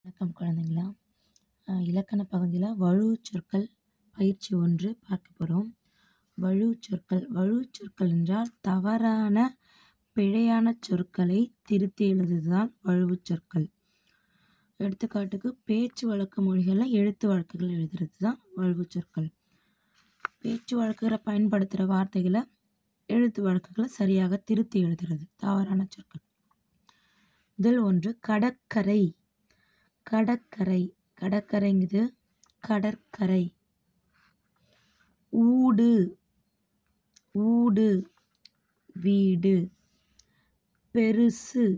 வணக்கம் குழந்தைங்களா இலக்கண பகுதியில் வழுவுச் சொற்கள் பயிற்சி ஒன்று பார்க்க போகிறோம் வழுவுச் சொற்கள் வழுவுச் சொற்கள் என்றால் தவறான பிழையான சொற்களை திருத்தி எழுதுதான் வழுவுச் சொற்கள் எடுத்துக்காட்டுக்கு பேச்சு வழக்கு மொழிகளில் எழுத்து வழக்குகள் எழுதுறது தான் வழுவுச் சொற்கள் பேச்சு வழக்குகளை பயன்படுத்துகிற வார்த்தைகளை எழுத்து வழக்குகளை சரியாக திருத்தி எழுதுறது தவறான சொற்கள் இதில் ஒன்று கடற்கரை கடற்கரை கடற்கரைங்குது கடற்கரை ஊடு ஊடு வீடு பெருசு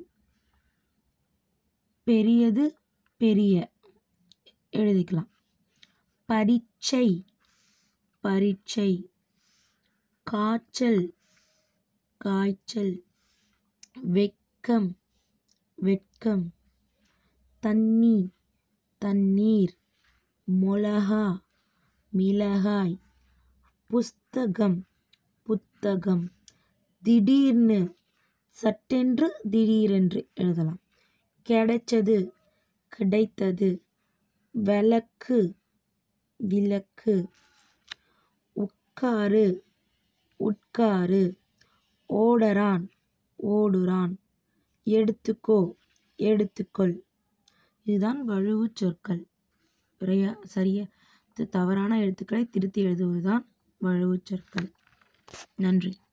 பெரியது பெரிய எழுதிக்கலாம் பரீட்சை பரீட்சை காய்ச்சல் காய்ச்சல் வெட்கம் வெட்கம் தண்ணி தண்ணீர் மொளகா மிளகாய் புஸ்தகம் புத்தகம் திடீர்னு சட்டென்று திடீரென்று எழுதலாம் கிடைச்சது கிடைத்தது விளக்கு விளக்கு உட்காரு உட்காரு ஓடறான் ஓடுறான் எடுத்துக்கோ எடுத்துக்கொள் இதுதான் வழுவுச் சொற்கள் சரியா சரியா தவறான எழுத்துக்களை திருத்தி எழுதுவதுதான் வழுவுச் சொற்கள் நன்றி